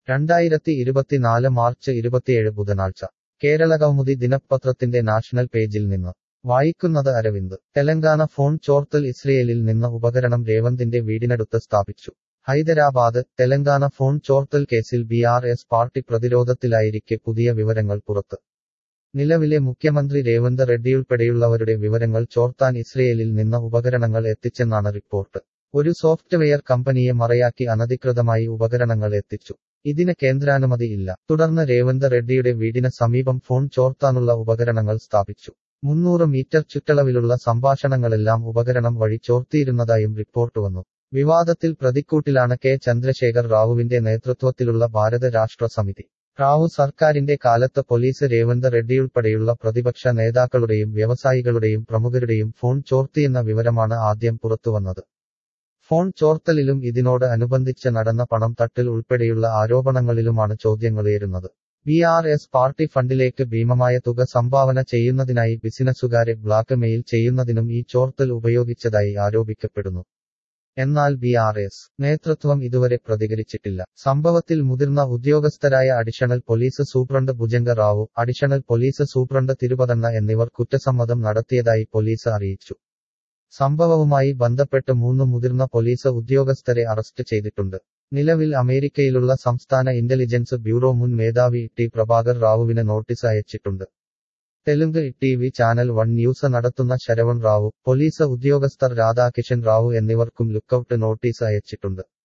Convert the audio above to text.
രണ്ടായിരത്തി ഇരുപത്തിനാല് മാർച്ച് ഇരുപത്തിയേഴ് ബുധനാഴ്ച കേരള കൗമുദി ദിനപത്രത്തിന്റെ നാഷണൽ പേജിൽ നിന്ന് വായിക്കുന്നത് അരവിന്ദ് തെലങ്കാന ഫോൺ ചോർത്തൽ ഇസ്രയേലിൽ നിന്ന് ഉപകരണം രേവന്തിന്റെ വീടിനടുത്ത് സ്ഥാപിച്ചു ഹൈദരാബാദ് തെലങ്കാന ഫോൺ ചോർത്തൽ കേസിൽ ബി ആർ എസ് പാർട്ടി പ്രതിരോധത്തിലായിരിക്കെ പുതിയ വിവരങ്ങൾ പുറത്ത് നിലവിലെ മുഖ്യമന്ത്രി രേവന്ത് റെഡ്ഡിയുൾപ്പെടെയുള്ളവരുടെ വിവരങ്ങൾ ചോർത്താൻ ഇസ്രയേലിൽ നിന്ന് ഉപകരണങ്ങൾ എത്തിച്ചെന്നാണ് റിപ്പോർട്ട് ഒരു സോഫ്റ്റ്വെയർ കമ്പനിയെ മറയാക്കി അനധികൃതമായി ഉപകരണങ്ങൾ എത്തിച്ചു ഇതിന് കേന്ദ്രാനുമതി ഇല്ല തുടർന്ന് രേവന്ത് റെഡ്ഡിയുടെ വീടിന് സമീപം ഫോൺ ചോർത്താനുള്ള ഉപകരണങ്ങൾ സ്ഥാപിച്ചു മുന്നൂറ് മീറ്റർ ചുറ്റളവിലുള്ള സംഭാഷണങ്ങളെല്ലാം ഉപകരണം വഴി ചോർത്തിയിരുന്നതായും റിപ്പോർട്ട് വന്നു വിവാദത്തിൽ പ്രതിക്കൂട്ടിലാണ് കെ ചന്ദ്രശേഖർ റാവുവിന്റെ നേതൃത്വത്തിലുള്ള ഭാരത രാഷ്ട്ര സമിതി റാവു സർക്കാരിന്റെ കാലത്ത് പോലീസ് രേവന്ത് റെഡ്ഡിയുൾപ്പെടെയുള്ള പ്രതിപക്ഷ നേതാക്കളുടെയും വ്യവസായികളുടെയും പ്രമുഖരുടെയും ഫോൺ ചോർത്തിയെന്ന വിവരമാണ് ആദ്യം പുറത്തുവന്നത് ഫോൺ ചോർത്തലിലും ഇതിനോട് അനുബന്ധിച്ച് നടന്ന പണം തട്ടൽ ഉൾപ്പെടെയുള്ള ആരോപണങ്ങളിലുമാണ് ചോദ്യങ്ങളുയരുന്നത് ബി ആർ എസ് പാർട്ടി ഫണ്ടിലേക്ക് ഭീമമായ തുക സംഭാവന ചെയ്യുന്നതിനായി ബിസിനസ്സുകാരെ ബ്ലാക്ക് മെയിൽ ചെയ്യുന്നതിനും ഈ ചോർത്തൽ ഉപയോഗിച്ചതായി ആരോപിക്കപ്പെടുന്നു എന്നാൽ ബി ആർ എസ് നേതൃത്വം ഇതുവരെ പ്രതികരിച്ചിട്ടില്ല സംഭവത്തിൽ മുതിർന്ന ഉദ്യോഗസ്ഥരായ additional police superintendent Bhujanga Rao additional police superintendent Thirupathanna എന്നിവർ കുറ്റസമ്മതം നടത്തിയതായി പോലീസ് അറിയിച്ചു സംഭവവുമായി ബന്ധപ്പെട്ട് മൂന്ന് മുതിർന്ന പോലീസ് ഉദ്യോഗസ്ഥരെ അറസ്റ്റ് ചെയ്തിട്ടുണ്ട് നിലവിൽ അമേരിക്കയിലുള്ള സംസ്ഥാന ഇന്റലിജൻസ് ബ്യൂറോ മുൻ മേധാവി ടി പ്രഭാകർ റാവുവിന് നോട്ടീസ് അയച്ചിട്ടുണ്ട് Telugu T V channel one news നടത്തുന്ന ശരവൺ റാവു പോലീസ് ഉദ്യോഗസ്ഥർ രാധാകിഷൻ റാവു എന്നിവർക്കും ലുക്കൌട്ട് നോട്ടീസ് അയച്ചിട്ടുണ്ട്